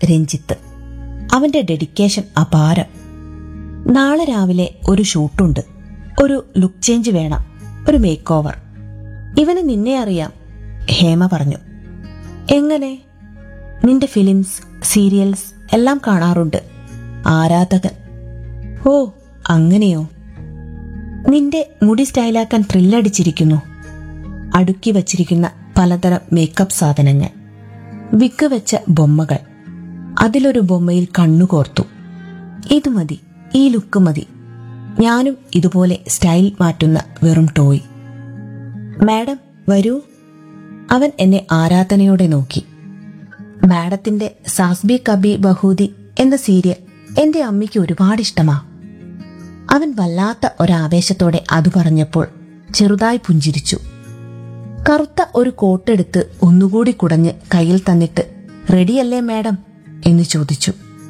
രഞ്ജിത്ത് അവന്റെ ഡെഡിക്കേഷൻ അപാരം നാളെ രാവിലെ ഒരു ഷൂട്ടുണ്ട് ഒരു ലുക്ക് ചേഞ്ച് വേണം ഒരു മേക്ക് ഓവർ ഇവന് നിന്നെ അറിയാം ഹേമ പറഞ്ഞു എങ്ങനെ നിന്റെ ഫിലിംസ് സീരിയൽസ് എല്ലാം കാണാറുണ്ട് ആരാധകൻ ഓ അങ്ങനെയോ നിന്റെ മുടി സ്റ്റൈലാക്കാൻ ത്രില്ലടിച്ചിരിക്കുന്നു അടുക്കി വച്ചിരിക്കുന്ന പലതരം മേക്കപ്പ് സാധനങ്ങൾ വിക്ക് വെച്ച ബൊമ്മകൾ അതിലൊരു ബൊമ്മയിൽ കണ്ണുകോർത്തു ഇത് മതി ഈ ലുക്ക് മതി ഞാനും ഇതുപോലെ സ്റ്റൈൽ മാറ്റുന്ന വെറും ടോയ് മാഡം വരൂ അവൻ എന്നെ ആരാധനയോടെ നോക്കി മാഡത്തിന്റെ സാസ്ബി കബി ബഹൂദി എന്ന സീരിയൽ എന്റെ അമ്മയ്ക്ക് ഒരുപാട് ഇഷ്ടമാ അവൻ വല്ലാത്ത ഒരാവേശത്തോടെ അത് പറഞ്ഞപ്പോൾ ചെറുതായി പുഞ്ചിരിച്ചു കറുത്ത ഒരു കോട്ടെടുത്ത് ഒന്നുകൂടി കുടഞ്ഞ് കയ്യിൽ തന്നിട്ട് റെഡിയല്ലേ മാഡം എന്ന് ചോദിച്ചു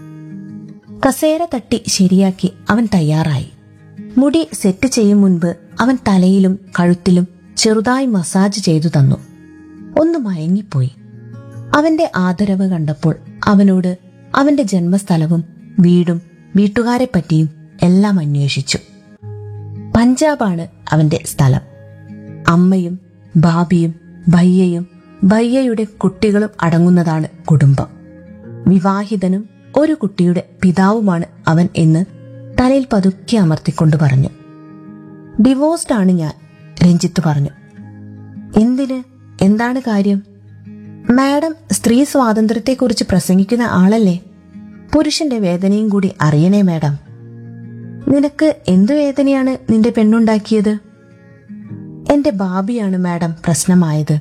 കസേര തട്ടി ശരിയാക്കി അവൻ തയ്യാറായി മുടി സെറ്റ് ചെയ്യും മുൻപ് അവൻ തലയിലും കഴുത്തിലും ചെറുതായി മസാജ് ചെയ്തു തന്നു ഒന്ന് മയങ്ങിപ്പോയി അവന്റെ ആദരവ് കണ്ടപ്പോൾ അവനോട് അവന്റെ ജന്മസ്ഥലവും വീടും വീട്ടുകാരെ പറ്റിയും എല്ലാം അന്വേഷിച്ചു പഞ്ചാബാണ് അവന്റെ സ്ഥലം അമ്മയും ബാബിയും ഭയ്യയും ഭയ്യയുടെ കുട്ടികളും അടങ്ങുന്നതാണ് കുടുംബം വിവാഹിതനും ഒരു കുട്ടിയുടെ പിതാവുമാണ് അവൻ എന്ന് തലയിൽ പതുക്കെ അമർത്തിക്കൊണ്ട് പറഞ്ഞു ഡിവോഴ്സ്ഡ് ആണ് ഞാൻ രഞ്ജിത്ത് പറഞ്ഞു എന്തിന് എന്താണ് കാര്യം മാഡം സ്ത്രീ സ്വാതന്ത്ര്യത്തെക്കുറിച്ച് പ്രസംഗിക്കുന്ന ആളല്ലേ പുരുഷന്റെ വേദനയും കൂടി അറിയണേ മാഡം നിനക്ക് എന്തു വേദനയാണ് നിന്റെ പെണ്ണുണ്ടാക്കിയത് എന്റെ ബാബിയാണ് മാഡം പ്രശ്നമായത്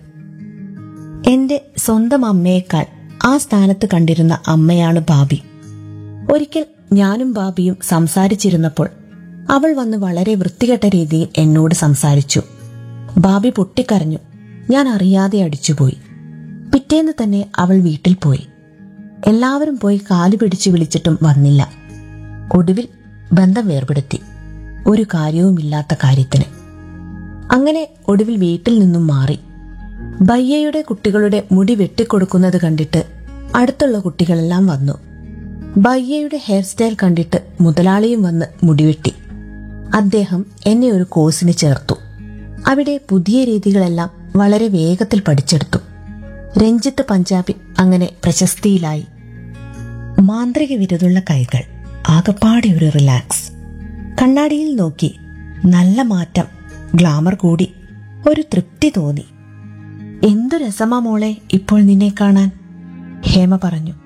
എന്റെ സ്വന്തം അമ്മയേക്കാൾ ആ സ്ഥാനത്ത് കണ്ടിരുന്ന അമ്മയാണ് ബാബി ഒരിക്കൽ ഞാനും ബാബിയും സംസാരിച്ചിരുന്നപ്പോൾ അവൾ വന്ന് വളരെ വൃത്തികെട്ട രീതിയിൽ എന്നോട് സംസാരിച്ചു ബാബി പൊട്ടിക്കരഞ്ഞു ഞാൻ അറിയാതെ അടിച്ചുപോയി പിറ്റേന്ന് തന്നെ അവൾ വീട്ടിൽ പോയി എല്ലാവരും പോയി കാലു പിടിച്ചു വിളിച്ചിട്ടും വന്നില്ല ഒടുവിൽ ബന്ധം വേർപെടുത്തി ഒരു കാര്യവുമില്ലാത്ത കാര്യത്തിന് അങ്ങനെ ഒടുവിൽ വീട്ടിൽ നിന്നും മാറി ബയ്യയുടെ കുട്ടികളുടെ മുടി വെട്ടിക്കൊടുക്കുന്നത് കണ്ടിട്ട് അടുത്തുള്ള കുട്ടികളെല്ലാം വന്നു ബയ്യയുടെ ഹെയർ സ്റ്റൈൽ കണ്ടിട്ട് മുതലാളിയും വന്ന് മുടിവെട്ടി അദ്ദേഹം എന്നെ ഒരു കോഴ്സിന് ചേർത്തു അവിടെ പുതിയ രീതികളെല്ലാം വളരെ വേഗത്തിൽ പഠിച്ചെടുത്തു രഞ്ജിത്ത് പഞ്ചാബി അങ്ങനെ പ്രശസ്തിയിലായി മാന്ത്രിക വിരുതുള്ള കൈകൾ ആകപ്പാടെ ഒരു റിലാക്സ് കണ്ണാടിയിൽ നോക്കി നല്ല മാറ്റം ഗ്ലാമർ കൂടി ഒരു തൃപ്തി തോന്നി എന്തു രസമാ മോളെ ഇപ്പോൾ നിന്നെ കാണാൻ ഹേമ പറഞ്ഞു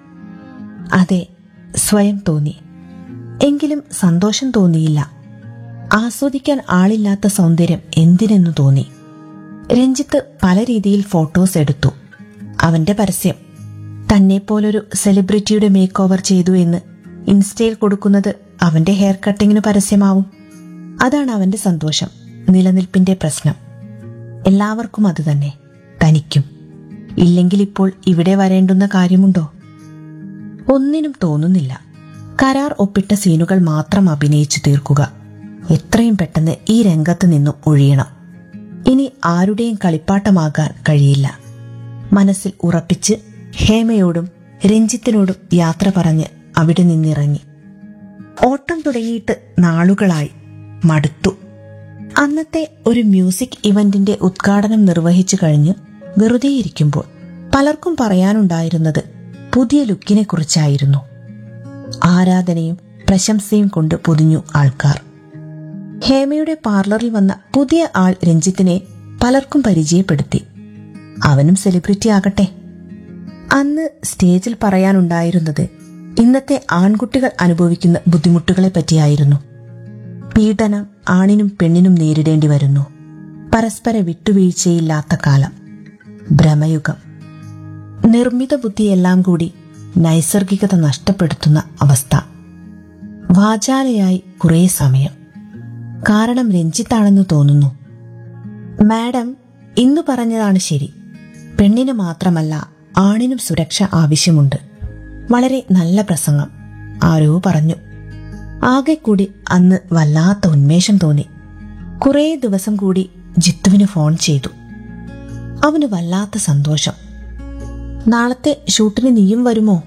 അതെ സ്വയം തോന്നി എങ്കിലും സന്തോഷം തോന്നിയില്ല ആസ്വദിക്കാൻ ആളില്ലാത്ത സൗന്ദര്യം എന്തിനെന്നു തോന്നി രഞ്ജിത്ത് പല രീതിയിൽ ഫോട്ടോസ് എടുത്തു അവന്റെ പരസ്യം തന്നെ പോലൊരു സെലിബ്രിറ്റിയുടെ മേക്ക് ഓവർ ചെയ്തു എന്ന് ഇൻസ്റ്റയിൽ കൊടുക്കുന്നത് അവന്റെ ഹെയർ കട്ടിങ്ങിന് പരസ്യമാവും അതാണ് അവന്റെ സന്തോഷം നിലനിൽപ്പിന്റെ പ്രശ്നം എല്ലാവർക്കും അത് തന്നെ തനിക്കും ഇല്ലെങ്കിൽ ഇപ്പോൾ ഇവിടെ വരേണ്ടുന്ന കാര്യമുണ്ടോ ഒന്നിനും തോന്നുന്നില്ല കരാർ ഒപ്പിട്ട സീനുകൾ മാത്രം അഭിനയിച്ചു തീർക്കുക എത്രയും പെട്ടെന്ന് ഈ രംഗത്ത് നിന്നും ഒഴിയണം ഇനി ആരുടെയും കളിപ്പാട്ടമാകാൻ കഴിയില്ല മനസ്സിൽ ഉറപ്പിച്ച് ഹേമയോടും രഞ്ജിത്തിനോടും യാത്ര പറഞ്ഞ് അവിടെ നിന്നിറങ്ങി ഓട്ടം തുടങ്ങിയിട്ട് നാളുകളായി മടുത്തു അന്നത്തെ ഒരു മ്യൂസിക് ഇവന്റിന്റെ ഉദ്ഘാടനം നിർവഹിച്ചു കഴിഞ്ഞ് വെറുതെ ഇരിക്കുമ്പോൾ പലർക്കും പറയാനുണ്ടായിരുന്നത് പുതിയ ലുക്കിനെ കുറിച്ചായിരുന്നു ആരാധനയും പ്രശംസയും കൊണ്ട് പൊതിഞ്ഞു ആൾക്കാർ ഹേമയുടെ പാർലറിൽ വന്ന പുതിയ ആൾ രഞ്ജിത്തിനെ പലർക്കും പരിചയപ്പെടുത്തി അവനും സെലിബ്രിറ്റി ആകട്ടെ അന്ന് സ്റ്റേജിൽ പറയാനുണ്ടായിരുന്നത് ഇന്നത്തെ ആൺകുട്ടികൾ അനുഭവിക്കുന്ന ബുദ്ധിമുട്ടുകളെ പറ്റിയായിരുന്നു പീഡനം ആണിനും പെണ്ണിനും നേരിടേണ്ടി വരുന്നു പരസ്പര വിട്ടുവീഴ്ചയില്ലാത്ത കാലം ഭ്രമയുഗം നിർമ്മിത ബുദ്ധിയെല്ലാം കൂടി നൈസർഗികത നഷ്ടപ്പെടുത്തുന്ന അവസ്ഥ വാചാലയായി കുറേ സമയം കാരണം രഞ്ജിത്താണെന്ന് തോന്നുന്നു മാഡം ഇന്ന് പറഞ്ഞതാണ് ശരി പെണ്ണിന് മാത്രമല്ല ആണിനും സുരക്ഷ ആവശ്യമുണ്ട് വളരെ നല്ല പ്രസംഗം ആരോ പറഞ്ഞു ആകെ കൂടി അന്ന് വല്ലാത്ത ഉന്മേഷം തോന്നി കുറേ ദിവസം കൂടി ജിത്തുവിന് ഫോൺ ചെയ്തു അവന് വല്ലാത്ത സന്തോഷം നാളത്തെ ഷൂട്ടിന് നീയും വരുമോ